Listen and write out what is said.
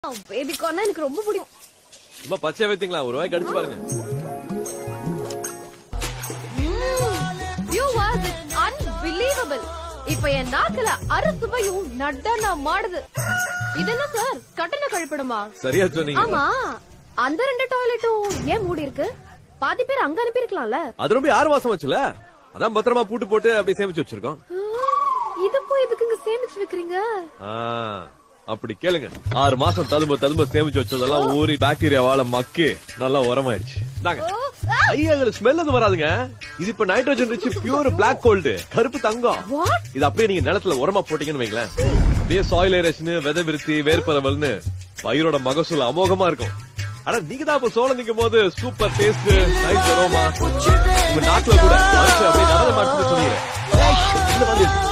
Baby Karnaugh எனக்கு ரொம்ப பிடிக்கும் சும்மா பச்சை வைத்தீங்களா ஒரு வாய்க்கு அடிச்சு பாருங்க யூ வாஸ் அன்பிலீவபிள் இப்ப என் நாக்குல அறுசுவையும் நடன மாடுது இது என்ன சார் கட்டண கழிப்பிடமா சரியா சொன்னீங்க ஆமா அந்த ரெண்டு டாய்லெட்டும் ஏன் மூடி இருக்கு பாதி பேர் அங்க அனுப்பி இருக்கலாம்ல அது ரொம்ப ஆறு மாசம் வச்சுல அதான் பத்திரமா பூட்டு போட்டு அப்படியே சேமிச்சு வச்சிருக்கோம் இது போய் எதுக்கு இங்க சேமிச்சு வைக்கிறீங்க ஆ, அப்படி கேளுங்க ஆறு மாசம் ததும்ப ததும்ப சேமிச்சு வச்சதெல்லாம் ஊறி பாக்டீரியாவால மக்கி நல்லா உரமாயிடுச்சு இந்தாங்க. ஐயா இதுல ஸ்மெல் எதுவும் வராதுங்க இது இப்ப nitrogen rich pure black gold கருப்பு தங்கம் வாட் இது அப்படியே நீங்க நிலத்துல உரமா போட்டீங்கன்னு வைங்களேன் அப்படியே சாயில் ஏரேஷன் விதை விருத்தி வேர்பரவல்னு பயிரோட மகசூல் அமோகமா இருக்கும் ஆனா நீங்க தான் இப்ப சோளம் நிக்கும் போது சூப்பர் டேஸ்ட் நைஸ் அரோமா உங்க நாட்டுல கூட மனுஷன் அப்படியே நடன மாட்டு சொன்னீங்க இந்த மாதிரி